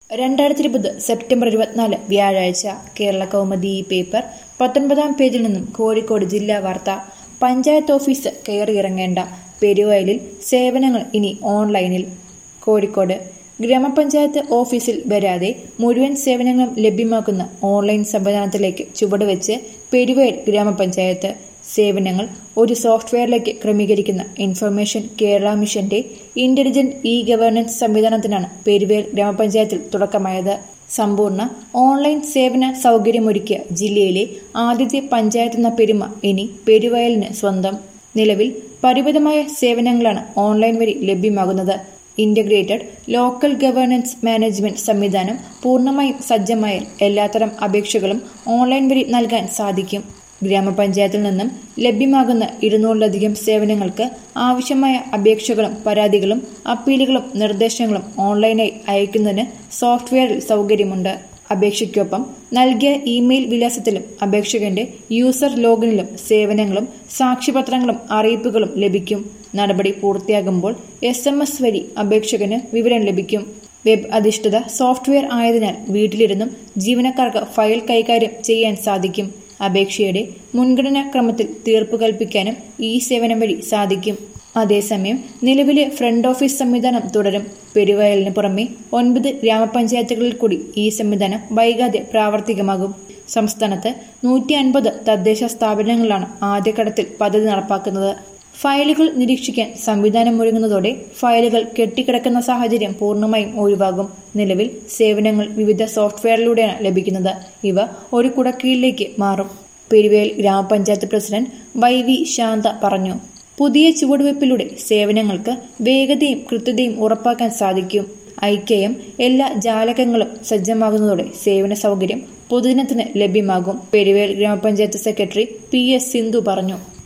രണ്ടായിരത്തി ഇരുപത് സെപ്റ്റംബർ ഇരുപത്തിനാല് വ്യാഴാഴ്ച കേരള കൗമുദി ഈ പേപ്പർ പത്തൊൻപതാം പേജിൽ നിന്നും കോഴിക്കോട് ജില്ലാ വാർത്ത പഞ്ചായത്ത് ഓഫീസ് കയറിയിറങ്ങേണ്ട പെരുവയലിൽ സേവനങ്ങൾ ഇനി ഓൺലൈനിൽ കോഴിക്കോട് ഗ്രാമപഞ്ചായത്ത് ഓഫീസിൽ വരാതെ മുഴുവൻ സേവനങ്ങളും ലഭ്യമാക്കുന്ന ഓൺലൈൻ സംവിധാനത്തിലേക്ക് ചുവടുവെച്ച് പെരുവയൽ ഗ്രാമപഞ്ചായത്ത് സേവനങ്ങൾ ഒരു സോഫ്റ്റ്വെയറിലേക്ക് ക്രമീകരിക്കുന്ന ഇൻഫർമേഷൻ കേരള മിഷന്റെ ഇന്റലിജന്റ് ഇ ഗവേണൻസ് സംവിധാനത്തിനാണ് പെരുവേൽ ഗ്രാമപഞ്ചായത്തിൽ തുടക്കമായത് സമ്പൂർണ്ണ ഓൺലൈൻ സേവന സൗകര്യമൊരുക്കിയ ജില്ലയിലെ ആദ്യത്തെ പഞ്ചായത്തെന്ന പെരുമ ഇനി പെരുവയലിന് സ്വന്തം നിലവിൽ പരിമിതമായ സേവനങ്ങളാണ് ഓൺലൈൻ വഴി ലഭ്യമാകുന്നത് ഇന്റഗ്രേറ്റഡ് ലോക്കൽ ഗവേണൻസ് മാനേജ്മെന്റ് സംവിധാനം പൂർണ്ണമായും സജ്ജമായാൽ എല്ലാത്തരം അപേക്ഷകളും ഓൺലൈൻ വഴി നൽകാൻ സാധിക്കും ഗ്രാമപഞ്ചായത്തിൽ നിന്നും ലഭ്യമാകുന്ന ഇരുന്നൂറിലധികം സേവനങ്ങൾക്ക് ആവശ്യമായ അപേക്ഷകളും പരാതികളും അപ്പീലുകളും നിർദ്ദേശങ്ങളും ഓൺലൈനായി അയക്കുന്നതിന് സോഫ്റ്റ്വെയറിൽ സൗകര്യമുണ്ട് അപേക്ഷയ്ക്കൊപ്പം നൽകിയ ഇമെയിൽ വിലാസത്തിലും അപേക്ഷകന്റെ യൂസർ ലോഗിനിലും സേവനങ്ങളും സാക്ഷ്യപത്രങ്ങളും അറിയിപ്പുകളും ലഭിക്കും നടപടി പൂർത്തിയാകുമ്പോൾ എസ് എം എസ് വഴി അപേക്ഷകന് വിവരം ലഭിക്കും വെബ് അധിഷ്ഠിത സോഫ്റ്റ്വെയർ ആയതിനാൽ വീട്ടിലിരുന്നും ജീവനക്കാർക്ക് ഫയൽ കൈകാര്യം ചെയ്യാൻ സാധിക്കും അപേക്ഷയുടെ മുൻഗണനാ ക്രമത്തിൽ തീർപ്പ് കൽപ്പിക്കാനും ഈ സേവനം വഴി സാധിക്കും അതേസമയം നിലവിലെ ഫ്രണ്ട് ഓഫീസ് സംവിധാനം തുടരും പെരുവയലിന് പുറമെ ഒൻപത് ഗ്രാമപഞ്ചായത്തുകളിൽ കൂടി ഈ സംവിധാനം വൈകാതെ പ്രാവർത്തികമാകും സംസ്ഥാനത്ത് നൂറ്റി അൻപത് തദ്ദേശ സ്ഥാപനങ്ങളിലാണ് ആദ്യഘട്ടത്തിൽ പദ്ധതി നടപ്പാക്കുന്നത് ഫയലുകൾ നിരീക്ഷിക്കാൻ സംവിധാനം ഒരുങ്ങുന്നതോടെ ഫയലുകൾ കെട്ടിക്കിടക്കുന്ന സാഹചര്യം പൂർണ്ണമായും ഒഴിവാകും നിലവിൽ സേവനങ്ങൾ വിവിധ സോഫ്റ്റ്വെയറിലൂടെയാണ് ലഭിക്കുന്നത് ഇവ ഒരു കുടക്കീഴിലേക്ക് മാറും പെരുവേൽ ഗ്രാമപഞ്ചായത്ത് പ്രസിഡന്റ് വൈ വി ശാന്ത പറഞ്ഞു പുതിയ ചുവടുവയ്പിലൂടെ സേവനങ്ങൾക്ക് വേഗതയും കൃത്യതയും ഉറപ്പാക്കാൻ സാധിക്കും ഐക്യയും എല്ലാ ജാലകങ്ങളും സജ്ജമാകുന്നതോടെ സേവന സൗകര്യം പൊതുജനത്തിന് ലഭ്യമാകും പെരുവേൽ ഗ്രാമപഞ്ചായത്ത് സെക്രട്ടറി പി എസ് സിന്ധു പറഞ്ഞു